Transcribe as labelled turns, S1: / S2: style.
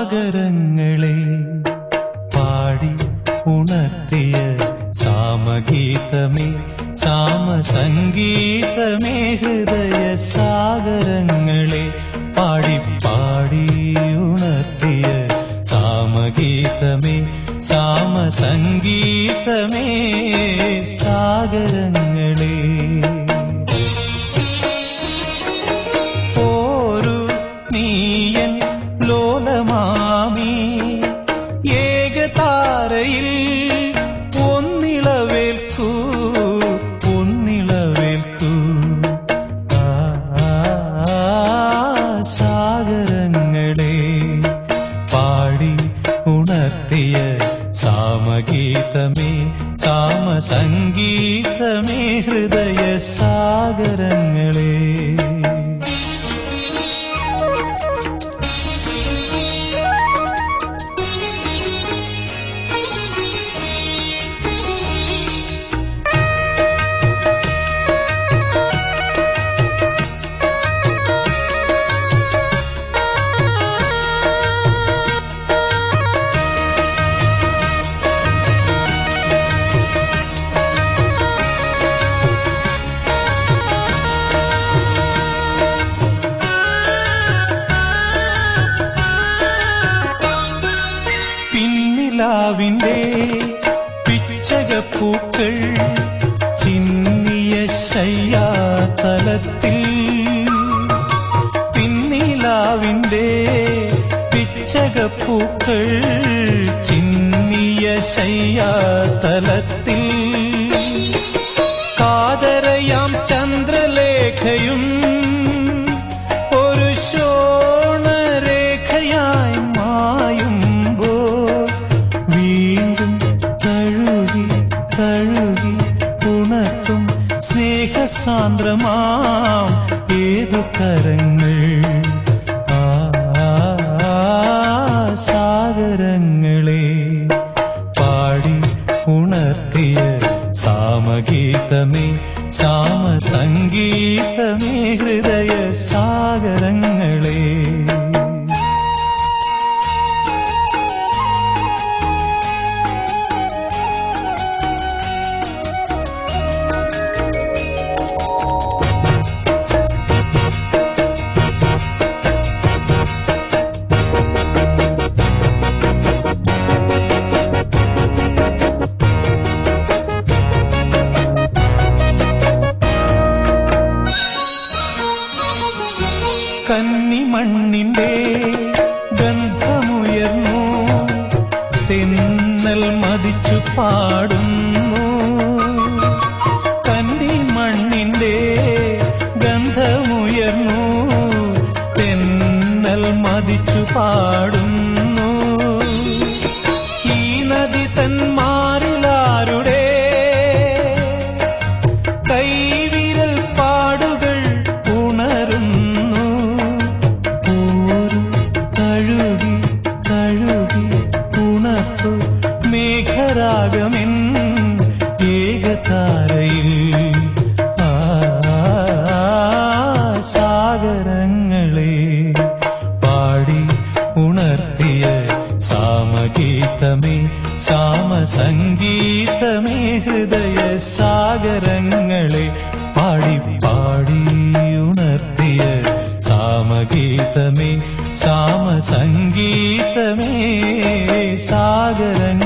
S1: സാഗരങ്ങളെ പാടി ഉണർത്തിയ സാമഗീതമേ സാമസംഗീതമേ ഹൃദയ സാഗരങ്ങളെ പാടി പാടി ഉണർത്തിയ സാമഗീതമേ സാമസംഗീതമേ സാഗരങ്ങളെ പോരു നീയൻ ലോലമാമി ഏകതാരയിൽ ഒന്നിളവേൽക്കൂ ഒന്നിളവേൽക്കൂ ആ, സാഗരങ്ങളെ പാടി ഉണർത്തിയ സാമഗീതമേ സാമസംഗീതമേ ഹൃദയ സാഗരങ്ങളെ പിന്നിലാവിന്റെ പിച്ചകപ്പൂക്കൾ ചിന്നിയ ശയ്യാതലത്തിൽ പിന്നിലാവിന്റെ പിച്ചകപ്പൂക്കൾ ചിന്നിയ ശയ്യാതലത്തിൽ കാതരയാം ചന്ദ്രലേഖയും ഒരു ശോണരേഖയായി മായുമ്പോൾ വീണ്ടും തഴുകി തഴുകി ഉണർത്തും സ്നേഹസാന്ദ്രമാം ഏതു കരങ്ങൾ ആ സാഗരങ്ങളെ പാടി ഉണർത്തിയ സാമഗീതമേ സാമസംഗീതമേ ഹൃദയ സാഗരങ്ങളെ കന്നിമണ്ണിന്റെ ഗന്ധമുയർന്നു തെന്നൽ മതിച്ചു പാടുന്നു കന്നിമണ്ണിന്റെ ഗന്ധമുയർന്നു തെന്നൽ മതിച്ചു പാടുന്നു ഈ നദി തന്മാരിലാരുടെ കൈവിരൽ പാടുകൾ ഉണരുന്നു ഊരു തഴുകി തഴുകി ഉണർത്തു മേഘരാഗമെൻ ഏകതാരയിൽ ആ സാഗരങ്ങളെ പാടി ഉണർത്തിയ സാമഗീതമേ സാമസംഗീതമേ ഹൃദയ സാഗരങ്ങളെ പാടി പാടി ഉണർത്തിയ സാമഗീതമേ സാമസംഗീതമേ സാഗരങ്ങൾ